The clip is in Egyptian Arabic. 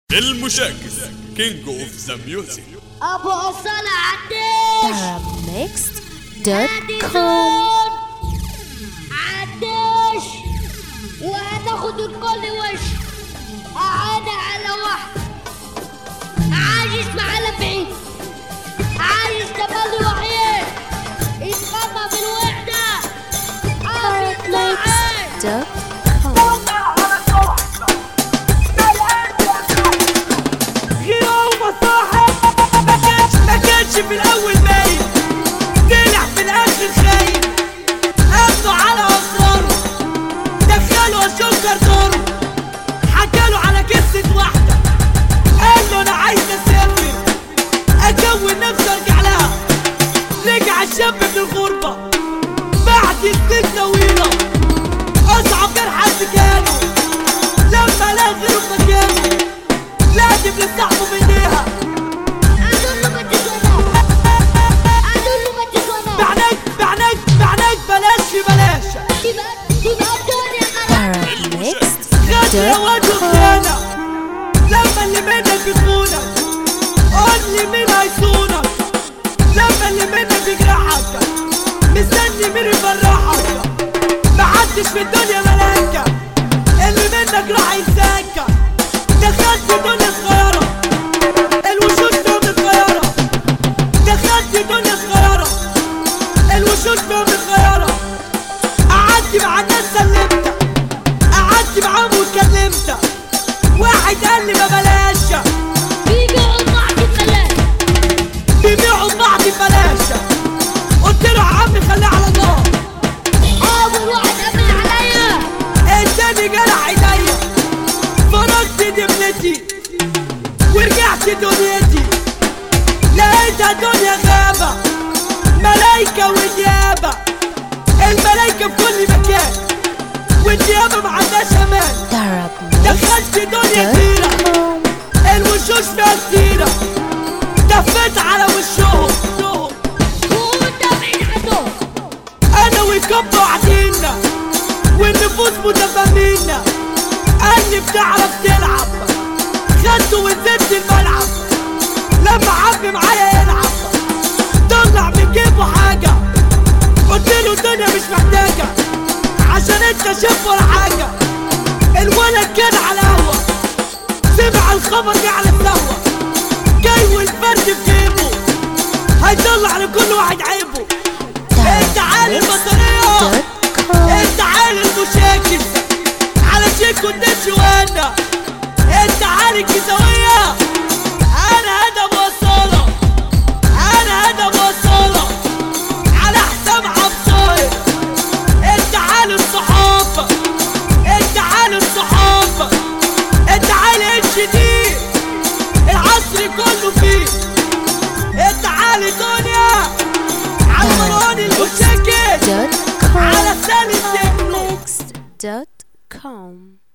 المشاكس كينج اوف ذا ميوزك ابو حسن عديش Arabmixed.com عديش وهناخد الكل وش قاعدة على واحد عايش معانا بعيد عايش تبالي وحيد يتغنى بالوحدة عايش معاك Arabmixed.com غير هو صاحب ما كانش ما كانش في الاول باين طلع في الاخر خاين قابله على اسراره دخله اشوف كرتونه حكاله على قصه واحده قال له انا عايز اسافر اكون نفسي ارجع لها رجع الشاب من الغربه بعد سنين طويله اصعب جرح قد كانوا لما لقى غيره في مكانه لازم لصاحبه بايديها اقول له ما تسوانا اقول له ما تسوانا بعناك بعناك بعناك بلاش في بلاش تبقى تبقى الدنيا غلط غد يا واد Arabmixed.com وخيانة لما اللي منك بيخونك قول لي مين هيصونك لما اللي منك بيجرحك مستني مين يفرحك محدش في الدنيا ملاكة اللي منك راح ينساك دخلت دنيا صغيرة الوشوش فيهم صغيرة دخلت دنيا صغيرة الوشوش فيهم صغيرة قعدت مع الناس سلمت قعدت معاهم واتكلمت واحد قال لي ما بلاش بيبيعوا بعض ببلاش بيبيعوا بعض ببلاش قلت له يا عم خليه على الله اول واحد قبل عليا التاني جرح ايديا فرجت دبلتي ورجعت دنيتي لقيتها دنيا غابة ملايكة وديابة الملايكة في كل مكان والديابة ما عندهاش امان دخلت دنيا كتيرة Arabmixed.com الوشوش فيها كتيرة دفيت على وشهم وانت بعيد عنه انا وكب وعدينا والنفوس متفاهمينا قال لي بتعرف تلعب خدته ونزلت الملعب لما حب معايا يلعب طلع من جيبه حاجة قلت له الدنيا مش محتاجة عشان انت شاف ولا حاجة الولد كان على قهوة سمع الخبر جه على السهوة جاي والفرد في جيبه هيطلع لكل واحد عيبه انت عالي البطارية Arabmixed.com انت عالي المشاكل على شيكو النشوانة انت عالي الجزاوية انا هدى موصلة انا هدى موصلة على حساب عبصاير انت عالي الصحافة انت عالي الصحافة انت عالي اتش دي العصر كله فيه انت عالي دنيا على مروان المشاكل على Arabmixed.com سالي التكنو Arabmixed.com